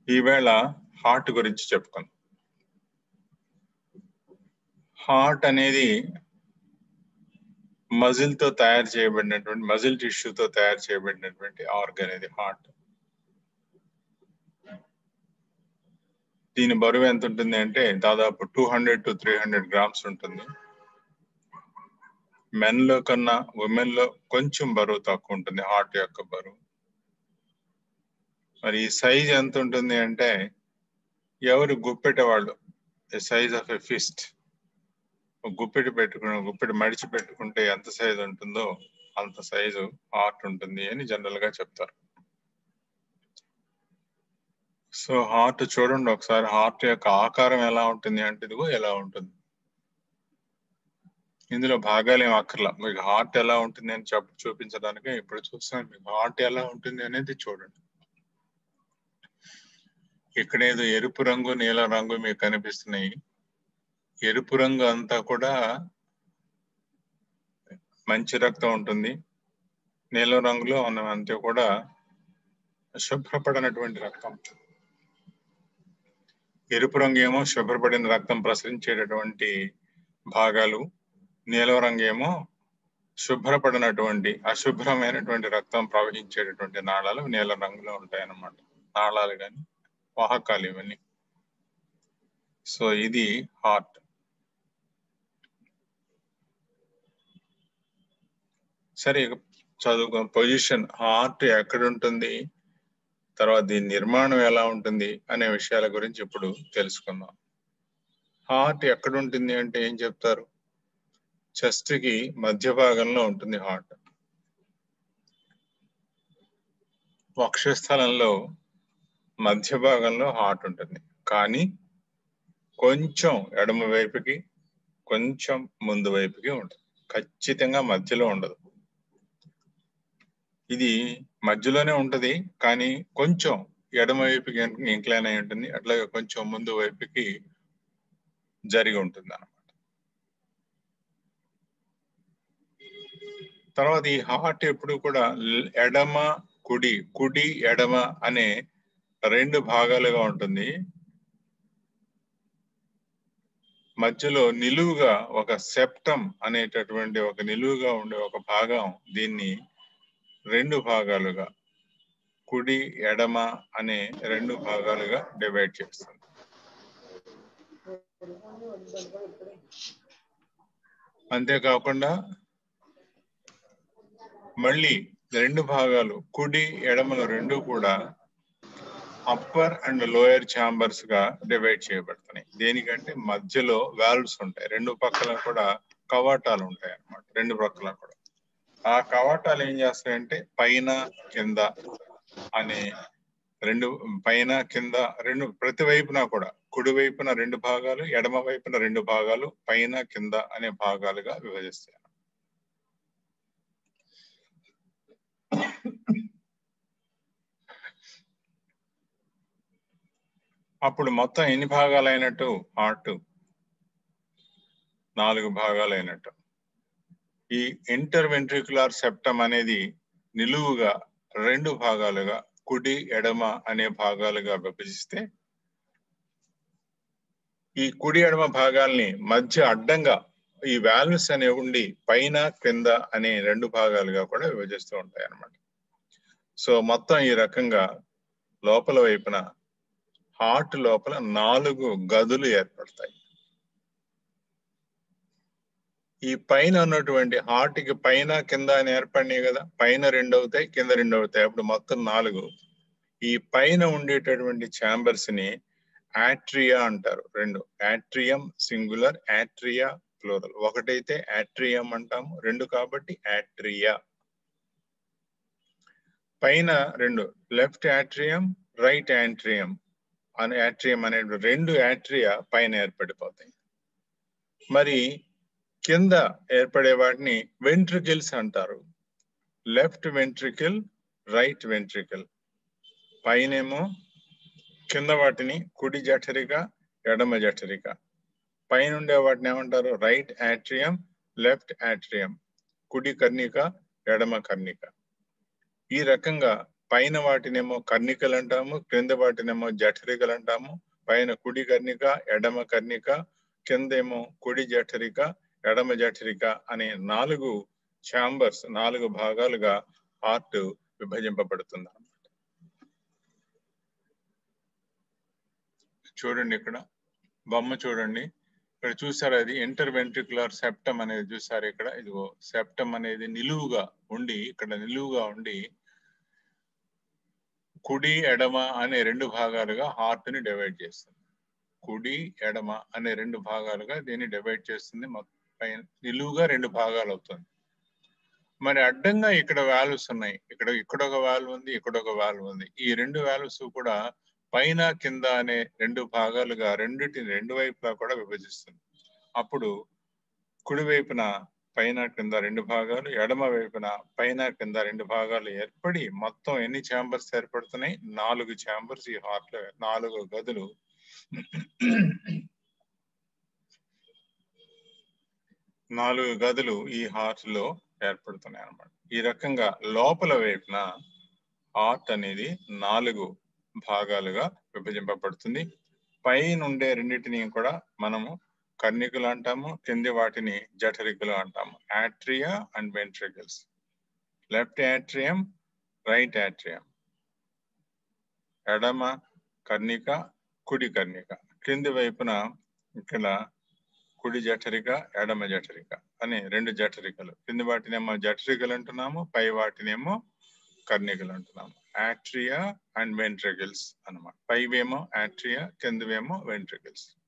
ఈవేళ హార్ట్ గురించి చెప్పుకుందాం హార్ట్ అనేది మజిల్ తో తయారు చేయబడినటువంటి మజిల్ టిష్యూతో తయారు చేయబడినటువంటి ఆర్గన్ ఇది హార్ట్ దీని బరువు ఎంత ఉంటుంది అంటే దాదాపు two hundred to three hundred grams ఉంటుంది మెన్ లో కన్నా ఉమెన్ లో కొంచెం బరువు తక్కువ ఉంటుంది హార్ట్ యొక్క బరువు మరి ఈ సైజ్ ఎంత ఉంటుంది అంటే ఎవరు గుప్పెట వాళ్ళు సైజ్ ఆఫ్ ఎ ఫిస్ట్ గుప్పెటి పెట్టుకుని గుప్పెటి మడిచి పెట్టుకుంటే ఎంత సైజు ఉంటుందో అంత సైజు హార్ట్ ఉంటుంది అని జనరల్ గా చెప్తారు సో హార్ట్ చూడండి ఒకసారి హార్ట్ యొక్క ఆకారం ఎలా ఉంటుంది అంటే ఇదిగో ఎలా ఉంటుంది ఇందులో భాగాలు ఏం అక్కర్లా మీకు హార్ట్ ఎలా ఉంటుంది అని చెప్ప చూపించడానికి ఇప్పుడు చూస్తాను మీకు హార్ట్ ఎలా ఉంటుంది అనేది చూడండి ఇక్కడ ఏదో ఎరుపు రంగు నీల రంగు మీకు కనిపిస్తున్నాయి ఎరుపు రంగు అంతా కూడా మంచి రక్తం ఉంటుంది నీలం రంగులో ఉన్న అంతే కూడా శుభ్రపడినటువంటి రక్తం ఎరుపు రంగు ఏమో శుభ్రపడిన రక్తం ప్రసరించేటటువంటి భాగాలు నీలం రంగు ఏమో శుభ్రపడినటువంటి అశుభ్రమైనటువంటి రక్తం ప్రవహించేటటువంటి నాళాలు నీలం రంగులో ఉంటాయన్నమాట నాళాలు కానీ వాహకాలు ఇవన్నీ సో ఇది హార్ట్ సరే చదువుకో పొజిషన్ హార్ట్ ఎక్కడ ఉంటుంది తర్వాత దీని నిర్మాణం ఎలా ఉంటుంది అనే విషయాల గురించి ఇప్పుడు తెలుసుకుందాం హార్ట్ ఎక్కడ ఉంటుంది అంటే ఏం చెప్తారు చెస్ట్ కి మధ్య భాగంలో ఉంటుంది హార్ట్ వక్షస్థలంలో మధ్య భాగంలో హార్ట్ ఉంటుంది కానీ కొంచెం ఎడమ వైపుకి కొంచెం ముందు వైపుకి ఉంటుంది ఖచ్చితంగా మధ్యలో ఉండదు ఇది మధ్యలోనే ఉంటది కానీ కొంచెం ఎడమ వైపుకి ఇంక్లైన్ అయి ఉంటుంది అట్లాగే కొంచెం ముందు వైపుకి జరిగి ఉంటుంది అనమాట తర్వాత ఈ హార్ట్ ఎప్పుడు కూడా ఎడమ కుడి కుడి ఎడమ అనే రెండు భాగాలుగా ఉంటుంది మధ్యలో నిలువుగా ఒక సెప్టం అనేటటువంటి ఒక నిలువుగా ఉండే ఒక భాగం దీన్ని రెండు భాగాలుగా కుడి ఎడమ అనే రెండు భాగాలుగా డివైడ్ చేస్తుంది అంతేకాకుండా మళ్ళీ రెండు భాగాలు కుడి ఎడమలు రెండు కూడా అప్పర్ అండ్ లోయర్ ఛాంబర్స్ గా డివైడ్ చేయబడుతున్నాయి దేనికంటే మధ్యలో వాల్వ్స్ ఉంటాయి రెండు పక్కల కూడా కవాటాలు ఉంటాయి అన్నమాట రెండు పక్కల కూడా ఆ కవాటాలు ఏం చేస్తాయంటే పైన కింద అనే రెండు పైన కింద రెండు ప్రతి వైపున కూడా కుడి వైపున రెండు భాగాలు ఎడమ వైపున రెండు భాగాలు పైన కింద అనే భాగాలుగా విభజిస్తాయి అప్పుడు మొత్తం ఎన్ని భాగాలు అయినట్టు హార్ట్ నాలుగు భాగాలు అయినట్టు ఈ ఇంటర్ వెంట్రికులార్ సెప్టమ్ అనేది నిలువుగా రెండు భాగాలుగా కుడి ఎడమ అనే భాగాలుగా విభజిస్తే ఈ కుడి ఎడమ భాగాల్ని మధ్య అడ్డంగా ఈ వాల్వ్స్ అనే ఉండి పైన క్రింద అనే రెండు భాగాలుగా కూడా విభజిస్తూ ఉంటాయి అన్నమాట సో మొత్తం ఈ రకంగా లోపల వైపున హార్ట్ లోపల నాలుగు గదులు ఏర్పడతాయి ఈ పైన ఉన్నటువంటి హార్ట్ కి పైన కింద అని ఏర్పడినాయి కదా పైన రెండు అవుతాయి కింద రెండు అవుతాయి అప్పుడు మొత్తం నాలుగు ఈ పైన ఉండేటటువంటి ఛాంబర్స్ ని యాట్రియా అంటారు రెండు యాట్రియం సింగులర్ యాట్రియా ప్లూరల్ ఒకటైతే యాట్రియం అంటాము రెండు కాబట్టి యాట్రియా పైన రెండు లెఫ్ట్ యాట్రియం రైట్ యాట్రియం అనే యాట్రియం అనే రెండు యాట్రియా పైన ఏర్పడిపోతాయి మరి కింద ఏర్పడే వాటిని వెంట్రికిల్స్ అంటారు లెఫ్ట్ వెంట్రికిల్ రైట్ వెంట్రికిల్ పైనేమో కింద వాటిని కుడి జఠరిక ఎడమ జఠరిక పైన ఉండే వాటిని ఏమంటారు రైట్ యాట్రియం లెఫ్ట్ యాట్రియం కుడి కర్ణిక ఎడమ కర్ణిక ఈ రకంగా పైన వాటినేమో కర్ణికలు అంటాము క్రింద వాటినేమో జఠరికలు అంటాము పైన కుడి కర్ణిక ఎడమ కర్ణిక కిందేమో కుడి జఠరిక ఎడమ జఠరిక అనే నాలుగు ఛాంబర్స్ నాలుగు భాగాలుగా హార్ట్ విభజింపబడుతుంది చూడండి ఇక్కడ బొమ్మ చూడండి ఇక్కడ చూసారు అది ఇంటర్ వెంట్రికులర్ సెప్టమ్ అనేది చూసారు ఇక్కడ ఇదిగో సెప్టమ్ అనేది నిలువుగా ఉండి ఇక్కడ నిలువుగా ఉండి కుడి ఎడమ అనే రెండు భాగాలుగా హార్ట్ ని డివైడ్ చేస్తుంది కుడి ఎడమ అనే రెండు భాగాలుగా దీన్ని డివైడ్ చేస్తుంది పైన నిలువుగా రెండు భాగాలు అవుతుంది మరి అడ్డంగా ఇక్కడ వాల్వ్స్ ఉన్నాయి ఇక్కడ ఇక్కడ ఒక వాల్వ్ ఉంది ఇక్కడ ఒక వాల్వ్ ఉంది ఈ రెండు వాల్వ్స్ కూడా పైన కింద అనే రెండు భాగాలుగా రెండిటిని రెండు వైపులా కూడా విభజిస్తుంది అప్పుడు కుడి వైపున పైన కింద రెండు భాగాలు ఎడమ వైపున పైన కింద రెండు భాగాలు ఏర్పడి మొత్తం ఎన్ని ఛాంబర్స్ ఏర్పడుతున్నాయి నాలుగు ఛాంబర్స్ ఈ హార్ట్ లో నాలుగు గదులు నాలుగు గదులు ఈ హార్ట్ లో ఏర్పడుతున్నాయి అన్నమాట ఈ రకంగా లోపల వైపున హార్ట్ అనేది నాలుగు భాగాలుగా విభజింపబడుతుంది పైన ఉండే రెండింటిని కూడా మనము కర్ణికులు అంటాము కింది వాటిని జఠరికులు అంటాము atria and ventricles left atrium right atrium ఎడమ కర్ణిక కుడి కర్ణిక కింది వైపున ఇక్కడ కుడి జఠరిక ఎడమ జఠరిక అనే రెండు జఠరికలు కింది వాటినేమో జఠరికలు అంటున్నాము పై వాటినేమో కర్ణికలు అంటున్నాము యాట్రియా అండ్ వెంట్రికల్స్ అనమాట పైవేమో యాట్రియా కిందవేమో వెంట్రికల్స్